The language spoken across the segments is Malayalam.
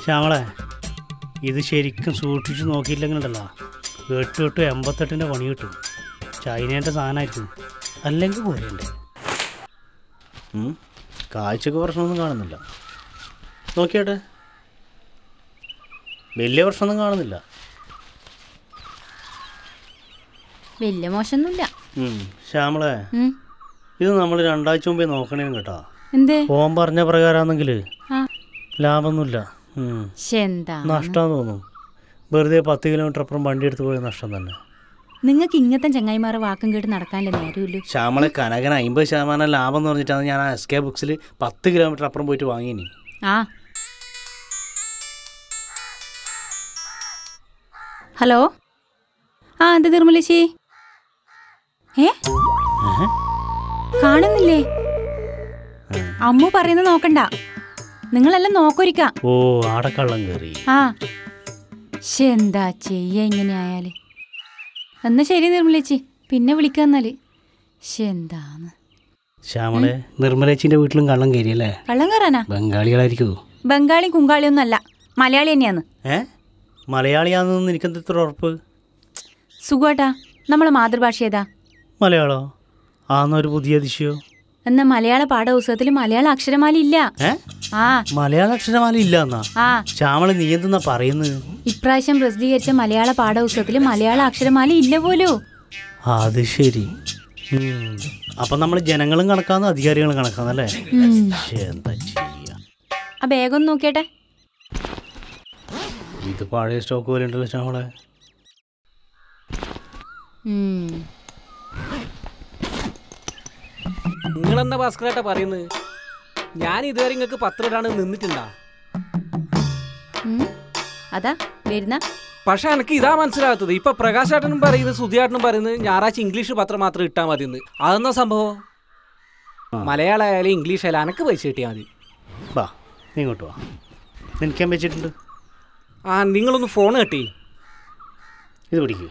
ശ്യാമളെ ഇത് ശരിക്കും സൂക്ഷിച്ച് നോക്കിയില്ലെങ്കിലുണ്ടല്ലോ എട്ട് എട്ട് എൺപത്തെട്ടിൻ്റെ പണി കിട്ടും ചൈനേൻ്റെ സാധനമായിരിക്കും അല്ലെങ്കിൽ പോരണ്ടേ കാഴ്ചക്ക് പ്രശ്നമൊന്നും കാണുന്നില്ല നോക്കിയാട്ടെ വലിയ പ്രശ്നമൊന്നും കാണുന്നില്ല വലിയ മോശമൊന്നുമില്ല ഉം. ശ്യാമളെ ഉം. ഇത് നമ്മൾ രണ്ടാഴ്ച മുമ്പേ നോക്കണേ കേട്ടോ എന്തേ ഓൻ പറഞ്ഞ പ്രകാരമാണെങ്കിൽ ആ ലാഭമൊന്നുമില്ല ഉം. ശ്ശെ, എന്താ നഷ്ടമാന്ന് തോന്നുന്നു വെറുതെ പത്ത് കിലോമീറ്റർ അപ്പുറം വണ്ടി എടുത്ത് പോയ നഷ്ടം തന്നെ നിങ്ങൾക്ക് ഇങ്ങനത്തെ ചങ്ങായിമാരെ വാക്കും കേട്ട് നടക്കാനല്ലേ നേരമില്ലു ശ്യാമളെ കനകൻ അമ്പത് ശതമാനം ലാഭം എന്ന് പറഞ്ഞിട്ടാണ് ഞാൻ ആ എസ് കെ ബുക്സിൽ പത്ത് കിലോമീറ്റർ അപ്പുറം പോയിട്ട് വാങ്ങിനി ആ ഹലോ ആ എന്ത് നിർമ്മലേച്ചി ഏ കാണുന്നില്ലേ അമ്മു പറയുന്നത് നോക്കണ്ട നിങ്ങളെല്ലാം നോക്കൊരിക്ക ഓ ആടക്കള്ളം കയറി ആ ശ്ശെ, എന്താ ചെയ്യ ഇങ്ങനെ ആയാല് എന്നാ ശരി നിർമ്മലേച്ചി പിന്നെ വിളിക്കാന്നാല് ശ്ശെ, എന്താന്ന് ശ്യാമളെ നിർമ്മലേച്ചിന്റെ വീട്ടിലും കള്ളം കയറിയല്ലേ കള്ളം കയറാനാ ബംഗാളികളായിരിക്കുമോ ബംഗാളിയും കുങ്കാളിയും ഒന്നും അല്ല മലയാളി തന്നെയാന്ന് ഏ മലയാളിയാണെന്ന് എനിക്കെന്ത് ഇത്ര ഉറപ്പ് സുഖമാട്ടാ നമ്മളെ മാതൃഭാഷ ഏതാ മലയാളോ ആന്നൊരു പുതിയ അതിശയോ എന്നാ മലയാള പാഠപുസ്തകത്തിൽ മലയാള അക്ഷരമാല ഇല്ല ഏ ആ മലയാള അക്ഷരമാല ഇല്ല എന്നാ ആ ശ്യാമള നീ എന്തെന്നാ പറയുന്നത് ഇപ്രാവശ്യം പ്രസിദ്ധീകരിച്ച മലയാള പാഠപുസ്തകത്തിൽ മലയാള അക്ഷരമാല ഇല്ല പോലോ അത് ശരി ഉം. അപ്പൊ നമ്മൾ ജനങ്ങളും കണക്കാന്ന് അധികാരികളും കണക്കാന്നല്ലേ ഉം. ശ്ശെ, എന്താ ചെയ്യാ ആ ബാഗ് ഒന്ന് നോക്കിയട്ടെ ഇത് പഴയ സ്റ്റോക്ക് പോലെ ഉണ്ടല്ലോ ശ്യാമളെ ഉം. നിങ്ങളെന്താ ഭാസ്കരേട്ടാ പറയുന്നത് ഞാൻ ഇതുവരെ നിങ്ങൾക്ക് പത്രം ഇടാണ് നിന്നിട്ടുണ്ടാ ഉം. അതാ വരുന്ന പക്ഷെ എനിക്ക് ഇതാ മനസ്സിലാകാത്തത് ഇപ്പൊ പ്രകാശേട്ടനും പറയുന്നത് സുധിയേട്ടനും പറയുന്നത് ഞായറാഴ്ച ഇംഗ്ലീഷ് പത്രം മാത്രം ഇട്ടാൽ മതി എന്ന് അതെന്നാ സംഭവം മലയാളം ആയാലും ഇംഗ്ലീഷ് ആയാലും എനക്ക് പൈസ കിട്ടിയാൽ മതി വാ നീ ഇങ്ങോട്ട് വാ നിനക്കാൻ വെച്ചിട്ടുണ്ട് ആ നിങ്ങളൊന്ന് ഫോൺ കെട്ടി ഇത് പിടിക്കൂ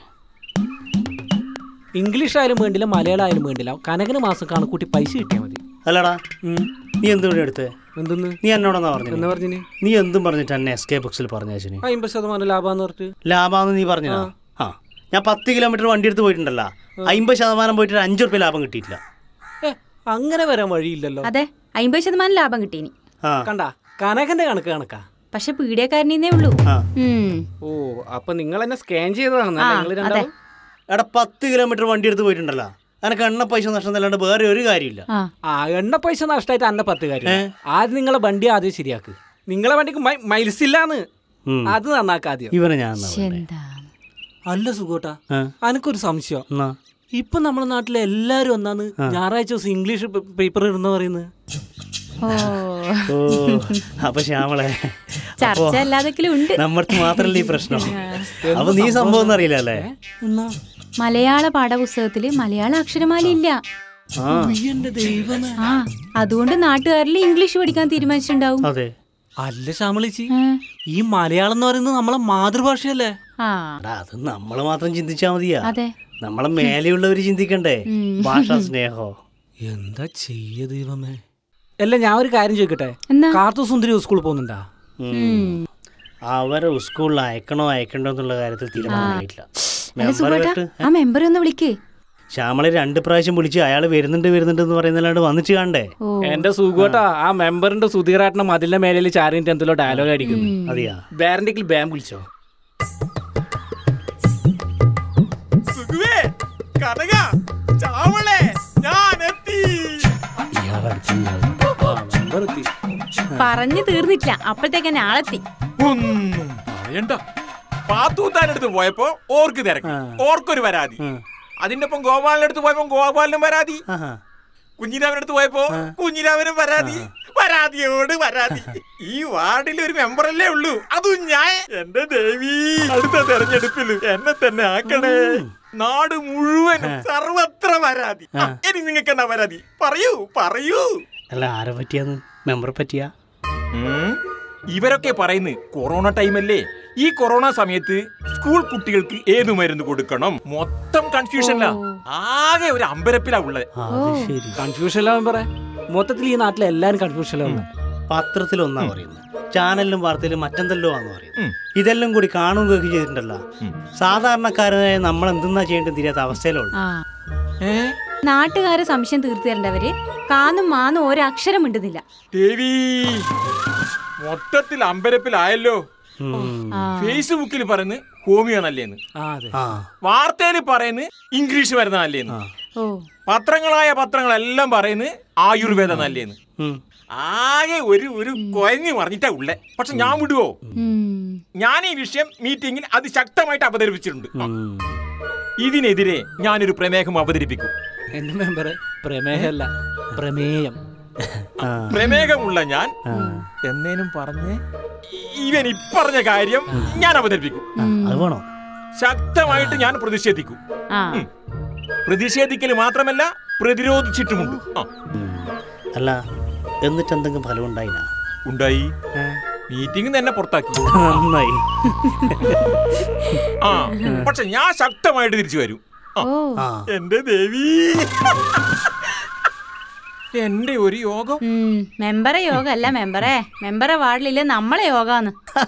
ഇംഗ്ലീഷ് ആയാലും വേണ്ടില്ല മലയാളം ആയാലും വേണ്ടില്ല കനകന് മാസം കണക്കൂട്ടി പൈസ കിട്ടിയാൽ മതി അല്ലടാ ഉം. നീ എന്തുകൊണ്ട് എടുത്തേ എന്തെന്ന് നീ എന്നോടെന്നാ എന്ന് പറഞ്ഞു പറഞ്ഞിന് നീ എന്തും പറഞ്ഞിട്ട് എന്നെ എസ് കെ ബുക്സിൽ പറഞ്ഞയച്ചിന് അമ്പത് ശതമാനം ലാഭാന്ന് പറഞ്ഞിട്ട് ലാഭാന്ന് നീ പറഞ്ഞാ ആ ഞാൻ പത്ത് കിലോമീറ്റർ വണ്ടി എടുത്ത് പോയിട്ടുണ്ടല്ലോ അമ്പത് ശതമാനം പോയിട്ട് ഒരു അഞ്ച് റുപ്യ ലാഭം കിട്ടിയിട്ടില്ല ഏ അങ്ങനെ വരാൻ വഴിയില്ലല്ലോ അതെ അമ്പത് ശതമാനം ലാഭം കിട്ടീനി ആ കണ്ട കനകന്റെ കണക്ക് കണക്കാ പക്ഷെ പീഡിയക്കാരനേ ഉള്ളൂ ആ ഉം. ഓ അപ്പൊ നിങ്ങൾ എന്നെ സ്കാൻ ചെയ്തതാണ് ആ, നിങ്ങൾ രണ്ടാളും എടാ പത്ത് കിലോമീറ്റർ വണ്ടി എടുത്ത് പോയിട്ടുണ്ടല്ലോ എനക്ക് എണ്ണ പൈസ നഷ്ടം അല്ലാണ്ട് വേറെ ഒരു കാര്യമില്ല ആ ആ എണ്ണ പൈസ നഷ്ടമായിട്ട് അന്ന പത്ത് കാര്യം ആദ്യം നിങ്ങളെ വണ്ടി ആദ്യം ശരിയാക്ക് നിങ്ങളെ വണ്ടിക്ക് മൈൽസ് ഇല്ലാന്ന് ഉം. അത് നന്നാക്ക ആദ്യം ഇവനെ ഞാൻ എന്നാ ശ്ശെ, പറയണ്ടേ? എന്താണ് അല്ല സുഖോട്ടാ ആ, അനക്കൊരു സംശയം എന്നാ ഇപ്പൊ നമ്മുടെ നാട്ടിലെ എല്ലാരും ഒന്നാന്ന് ഞായറാഴ്ച ദിവസം ഇംഗ്ലീഷ് പേപ്പർ ഇടുന്ന പറയുന്നത് ഓ ഓ അപ്പൊ ശ്യാമളെ ചർച്ച അല്ലാതെങ്കിലും ഉണ്ട് നമ്മൾക്ക് മാത്രല്ല ഈ പ്രശ്നം അപ്പൊ നീ സംഭവം ഒന്നും അറിയില്ല അല്ലേ എന്നാ മലയാള പാഠപുസ്തകത്തില് മലയാള അക്ഷരമാല ഇല്ല ആ എന്റെ ദൈവമേ ആ അതുകൊണ്ട് നാട്ടുകാരിൽ ഇംഗ്ലീഷ് പഠിക്കാൻ തീരുമാനിച്ചിട്ടുണ്ടാവും അതെ അല്ല ശ്യാമളിച്ചി ഏ? ഈ മലയാളം എന്ന് പറയുന്നത് നമ്മളെ മാതൃഭാഷയല്ലേ ആ എടാ അത് നമ്മൾ മാത്രം ചിന്തിച്ചാ മതിയാ അതെ നമ്മളെ മേലെയുള്ളവര് ചിന്തിക്കണ്ടേ ഭാഷാ സ്നേഹോ എന്താ ചെയ്യ ദൈവമേ അല്ല ഞാൻ ഒരു കാര്യം ചോദിക്കട്ടെ എന്നാ കാർത്തു സുന്ദരി സ്കൂളിൽ പോകുന്നുണ്ടാ ഉം. അവരെ സ്കൂളിൽ അയക്കണോ അയക്കണ്ടോ എന്നുള്ള കാര്യത്തിൽ തീരുമാനമായിട്ടില്ല അല്ല സുഖേട്ടാ ആ മെമ്പറെ ഒന്ന് വിളിക്ക് ശ്യാമളെ രണ്ട് പ്രാവശ്യം വിളിച്ച് അയാൾ വരുന്നുണ്ട് വരുന്നുണ്ട് എന്ന് പറയുന്നല്ലാണ്ട് വന്നിട്ട് കാണണ്ടേ ഓ എന്റെ സുഖോട്ടാ ആ മെമ്പറിന്റെ സുധീറാട്ടിന്റെ മതിലിന്റെ മേലെ ചാരിന്റെ എന്തെല്ലോ ഡയലോഗ് അടിക്കുന്നു അതെയാ ബാരന്റിക്കിൽ ബാം വിളിച്ചോ സുഖുവേ കനക ചാവളെ ഞാൻ എത്തി പറഞ്ഞു തീർന്നിട്ടില്ല അപ്പോഴത്തേക്ക് ആളെത്തി ഒന്നും പറയണ്ട പാത്തൂത്താനടുത്ത് പോയപ്പോ ഓർക്ക് തിരക്ക് ഓർക്കൊരു പരാതി അതിന്റെ ഒപ്പം ഗോപാലിന്റെ അടുത്ത് പോയപ്പോ ഗോപാലിനും പരാതി ആഹാ. കുഞ്ഞിരാമന്റെ അടുത്ത് പോയപ്പോ കുഞ്ഞിരാമനും പരാതി പരാതിയോട് പരാതി ഈ വാർഡിൽ ഒരു മെമ്പറല്ലേ ഉള്ളൂ അതും ഞാൻ എന്റെ ദേവി അടുത്ത തെരഞ്ഞെടുപ്പിൽ എന്നെ തന്നെ ആക്കണേ നാട് മുഴുവനും സർവത്ര പരാതി ആ, ഇനി നിങ്ങൾക്ക് എന്താ പരാതി പറയൂ പറയൂ അല്ല ആരെ പറ്റിയാന്ന് മെമ്പറെ പറ്റിയാ ഉം. ഇവരൊക്കെ പറയുന്നത് കൊറോണ ടൈമല്ലേ ഈ കൊറോണ സമയത്ത് സ്കൂൾ കുട്ടികൾക്ക് ഏത് മരുന്ന് കൊടുക്കണം മൊത്തം കൺഫ്യൂഷനിലാ ആകെ ഒരു അമ്പരപ്പിലാ ഉള്ളത് ആ, അത് ശരി കൺഫ്യൂഷൻ എല്ലാം പറയാ മൊത്തത്തിൽ ഈ നാട്ടിലെ എല്ലാരും കൺഫ്യൂഷൻ പത്രത്തിൽ ഒന്നാ പറയുന്നത് ചാനലിലും വാർത്തയിലും മറ്റെന്തല്ലോ ആന്ന് പറയും ഉം. ഇതെല്ലാം കൂടി കാണുകയും കേൾക്കുകയും ചെയ്തിട്ടുണ്ടല്ലോ ഉം. സാധാരണക്കാരനായ നമ്മൾ എന്തെന്നാ ചെയ്യേണ്ടത് തിരിയാത്ത അവസ്ഥയിലുള്ളൂ ആ ഏ നാട്ടുകാരെ സംശയം തീർത്തു തരേണ്ടവര് കാന്നും മാന്നും ഒരക്ഷരം മിണ്ടുന്നില്ല ദേവി മൊത്തത്തിൽ അമ്പരപ്പിലായല്ലോ ഉം. ആ ഫേസ്ബുക്കിൽ പറയുന്നത് ഹോമിയോ നല്ലേന്ന് ആ അതെ ആ വാർത്തയിൽ പറയുന്നത് ഇംഗ്ലീഷ് മരുന്ന് നല്ലേന്ന് ആ ഓ പത്രങ്ങളായ പത്രങ്ങളെല്ലാം പറയുന്നത് ആയുർവേദം നല്ലേന്ന് ഉം. ആകെ ഒരു ഒരു കൊയഞ്ഞു പറഞ്ഞിട്ടാ ഉള്ളേ പക്ഷെ ഞാൻ വിടുവോ ഉം. ഞാൻ ഈ വിഷയം മീറ്റിംഗിൽ അതിശക്തമായിട്ട് അവതരിപ്പിച്ചിട്ടുണ്ട് ഉം. ഇതിനെതിരെ ഞാനൊരു പ്രമേഹം അവതരിപ്പിക്കും എന്റെ മെമ്പർ പ്രമേയമല്ല പ്രമേയം ആ. പ്രമേഹമുള്ള ഞാൻ ആ. എന്നേനും പറഞ്ഞ് ഇവൻ ഇപ്പറഞ്ഞ കാര്യം ഞാൻ അവതരിപ്പിക്കും ആ, അത് വേണോ ശക്തമായിട്ട് ഞാൻ പ്രതിഷേധിക്കും ആ ഉം. പ്രതിഷേധിക്കൽ മാത്രമല്ല പ്രതിരോധിച്ചിട്ടുമുണ്ട് ആ, ഉം. അല്ല എന്നിട്ട് എന്തെങ്കിലും ഫലം ഉണ്ടായിനാ ഉണ്ടായി ഏ? മീറ്റിംഗ് തന്നെ പുറത്താക്കി നന്നായി ആ പക്ഷെ ഞാൻ ശക്തമായിട്ട് തിരിച്ചു വരും ആ, ഓ ആ എന്റെ ദേവി എന്റെ ഒരു യോഗം ഉം. മെമ്പറെ യോഗ അല്ല മെമ്പറെ മെമ്പറെ വാർഡിലില്ല നമ്മളെ യോഗാന്ന്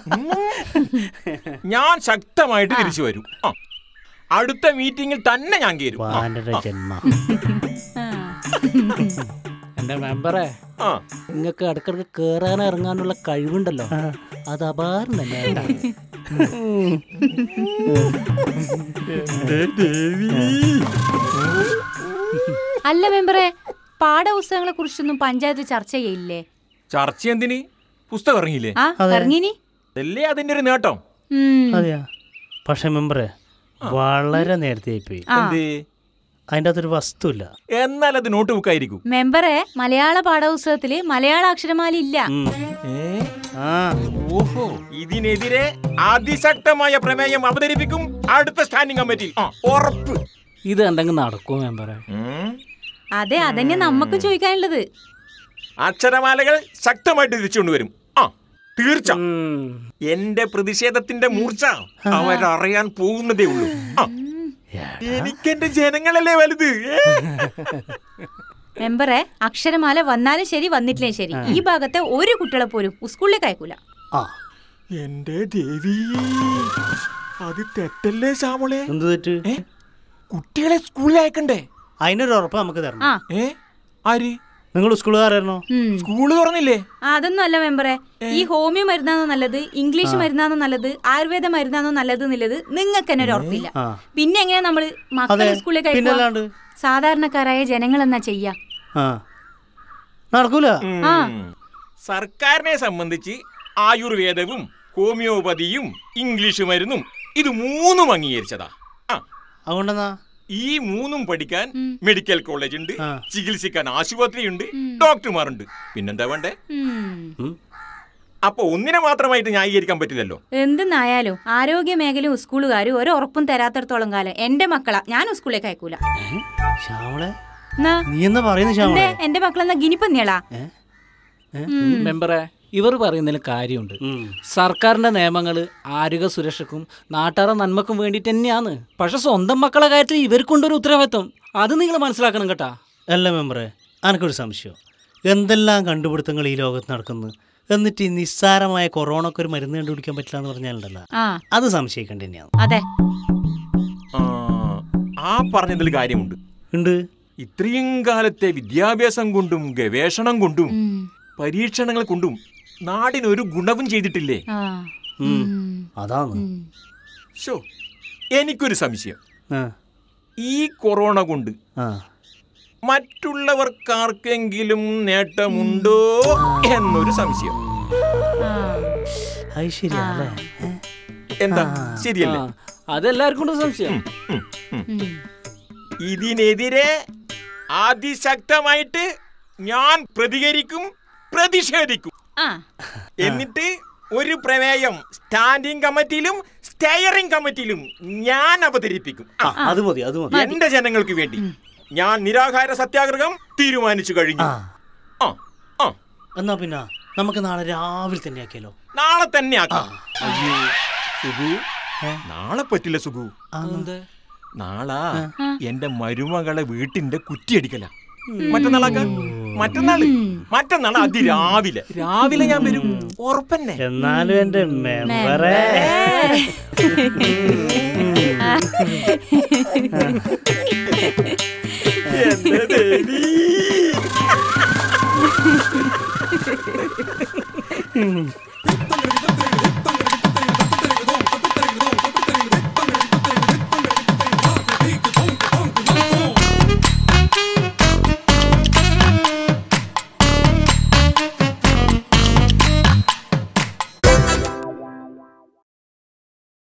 ഞാൻ ശക്തമായിട്ട് തിരിച്ചു വരും ആ അടുത്ത മീറ്റിംഗിൽ തന്നെ ഞാൻ കയറും ആ, വാനര ജന്മ ആ. എന്റെ മെമ്പറെ ആ നിങ്ങൾക്ക് ഇടക്കിടക്ക് കേറാൻ ഇറങ്ങാനുള്ള കഴിവുണ്ടല്ലോ അത് അപാരം തന്നെ അല്ല മെമ്പറെ പാഠപുസ്തകങ്ങളെ കുറിച്ചൊന്നും പഞ്ചായത്ത് ചർച്ച ചെയ്യില്ലേ ചർച്ച എന്തിന് പുസ്തകം ഇറങ്ങിയില്ലേ ആ ഇറങ്ങിനി അതല്ലേ അതിന്റെ ഒരു നേട്ടം ഉം. അതെയാ പക്ഷെ മെമ്പറെ വളരെ നേരത്തെ ആയിപ്പോയി ആ എന്തേ അതിൻ്റെ അകത്തൊരു വസ്തുല്ല എന്നാൽ അത് നോട്ട് ബുക്ക് ആയിരിക്കും മെമ്പറെ മലയാള പാഠപുസ്തകത്തില് മലയാള അക്ഷരമാല ഇല്ല ഉം. ഏ ആ ഓഹോ ഇതിനെതിരെ അതിശക്തമായ പ്രമേയം അവതരിപ്പിക്കും അടുത്ത സ്റ്റാൻഡിംഗ് കമ്മിറ്റി ആ ഉറപ്പ് ഇത് എന്തെങ്കിലും നടക്കും മെമ്പറെ ഉം. അതെ അതന്നെ നമുക്ക് ചോദിക്കാനുള്ളത് അക്ഷരമാലകൾ ശക്തമായിട്ട് തിരിച്ചുകൊണ്ടുവരും ആ തീർച്ച ഉം. എന്റെ പ്രതിഷേധത്തിന്റെ മൂർച്ച അവരറിയാൻ പോകുന്നതേ ഉള്ളൂ ആ, എനിക്കെന്റെ ജനങ്ങളല്ലേ വലുത് ഏ? മെമ്പറെ അക്ഷരമാല വന്നാലും ശരി വന്നിട്ടില്ലേ ശരി ഈ ഭാഗത്തെ ഒരു കുട്ടികളെ പോലും സ്കൂളിലേക്ക് അയക്കൂല ആ എന്റെ ദേവി അത് തെറ്റല്ലേ ശ്യാമളെ എന്ത് തെറ്റ് ഏ? കുട്ടികളെ സ്കൂളിൽ അയക്കണ്ടേ അതിനൊരു ഉറപ്പ് നമുക്ക് തരണം ആ ഏ ആര് നിങ്ങൾ സ്കൂളുകാരായിരുന്നോ ഉം. സ്കൂള് തുറന്നില്ലേ ആ, അതൊന്നും അല്ല മെമ്പറെ ഈ ഹോമിയോ മരുന്നാണോ നല്ലത് ഇംഗ്ലീഷ് മരുന്നാണോ നല്ലത് ആയുർവേദ മരുന്നാണോ നല്ലത് എന്നുള്ളത് നിങ്ങൾക്ക് തന്നെ ഒരു ഉറപ്പില്ല ആ പിന്നെ എങ്ങനെയാ നമ്മള് മക്കളെ അതെ, സ്കൂളിലേക്ക് അയക്കുക പിന്നല്ലാണ്ട്. സാധാരണക്കാരായ ജനങ്ങൾ എന്നാ ചെയ്യാ ആ നടക്കൂല ആ. ഉം. സർക്കാരിനെ സംബന്ധിച്ച് ആയുർവേദവും ഹോമിയോപ്പതിയും ഇംഗ്ലീഷ് മരുന്നും ഇത് മൂന്നും അംഗീകരിച്ചതാ ആ അതുകൊണ്ടെന്നാ ഈ മൂന്നും പഠിക്കാൻ മെഡിക്കൽ കോളേജ് ഉണ്ട് ആ. ചികിത്സിക്കാൻ ആശുപത്രി ഉണ്ട് ഡോക്ടർമാരുണ്ട് പിന്നെന്താ വേണ്ടേ ഉം. ഉം. അപ്പൊ ഒന്നിനെ മാത്രമായിട്ട് ന്യായീകരിക്കാൻ പറ്റില്ലല്ലോ എന്തെന്നായാലും ആരോഗ്യ മേഖലയും സ്കൂളുകാരും ഒരു ഉറപ്പും തരാത്തടത്തോളം കാലം എന്റെ മക്കളാ ഞാൻ സ്കൂളിലേക്ക് അയക്കൂല ഏ? ശ്യാമളെ എന്നാ നീ എന്നാ പറയുന്നത് എന്തേ ശ്യാമളെ എന്റെ മക്കളെന്നാ ഗിനിപ്പന്നിയളാ ഏ? ഏ? മെമ്പറെ ഇവർ പറയുന്നതിൽ കാര്യമുണ്ട് ഉം. സർക്കാരിന്റെ നിയമങ്ങൾ ആരോഗ്യ സുരക്ഷക്കും നാട്ടാറ നന്മക്കും വേണ്ടിയിട്ട് തന്നെയാണ് പക്ഷെ സ്വന്തം മക്കളെ കാര്യത്തിൽ ഇവർക്കുണ്ടൊരു ഉത്തരവാദിത്വം അത് നിങ്ങൾ മനസ്സിലാക്കണം കേട്ടാ അല്ല മെമ്പറെ എനിക്കൊരു സംശയം എന്തെല്ലാം കണ്ടുപിടുത്തങ്ങൾ ഈ ലോകത്ത് നടക്കുന്നു എന്നിട്ട് ഈ നിസ്സാരമായ കൊറോണക്ക് ഒരു മരുന്ന് കണ്ടുപിടിക്കാൻ പറ്റില്ല എന്ന് പറഞ്ഞാലുണ്ടല്ലോ ആ അത് സംശയിക്കേണ്ട തന്നെയാണ് അതെ ആ, ആ പറഞ്ഞതിൽ കാര്യമുണ്ട് ഉണ്ട് ഇത്രയും കാലത്തെ വിദ്യാഭ്യാസം കൊണ്ടും ഗവേഷണം കൊണ്ടും ഉം. പരീക്ഷണങ്ങൾ കൊണ്ടും നാടിന് ഒരു ഗുണവും ചെയ്തിട്ടില്ലേ ആ ഉം. ഉം. അതാണ് ഉം. ഷോ എനിക്കൊരു സംശയം ആ ഈ കൊറോണ കൊണ്ട് ആ മറ്റുള്ളവർക്കാർക്കെങ്കിലും നേട്ടമുണ്ടോ എന്നൊരു സംശയം ആ. അത് ശരിയാ അല്ലേ ഏ? എന്താ ശരിയല്ലേ ആ, അതെല്ലാവർക്കും ഉണ്ട് സംശയം ഉം, ഉം. ഉം. ഇതിനെതിരെ അതിശക്തമായിട്ട് ഞാൻ പ്രതികരിക്കും പ്രതിഷേധിക്കും ആ എന്നിട്ട് ഒരു പ്രമേയം സ്റ്റാൻഡിംഗ് കമ്മിറ്റിയിലും സ്റ്റെയറിംഗ് കമ്മിറ്റിയിലും ഞാൻ അവതരിപ്പിക്കും ആ അത് മതി അത് മതി എന്റെ ജനങ്ങൾക്ക് വേണ്ടി ഞാൻ നിരാഹാര സത്യാഗ്രഹം തീരുമാനിച്ചു കഴിഞ്ഞു ആ ആ ആ എന്നാ പിന്നെ നമുക്ക് നാളെ രാവിലെ തന്നെ ആക്കിയാലോ നാളെ തന്നെ ആക്കാം അയ്യോ സുഖു നാളെ പറ്റില്ല സുഖു എന്ത്? നാളെ എന്റെ മരുമകളെ വീട്ടിന്റെ കുറ്റിയടിക്കല മറ്റന്നാളാക്കാം ഓ മറ്റന്നാള് മറ്റന്നാള് അതിരാവിലെ രാവിലെ ഞാൻ വരും ഉറപ്പന്നെ എന്നാലും എന്റെ മെമ്പറെ എന്റെ ദേവി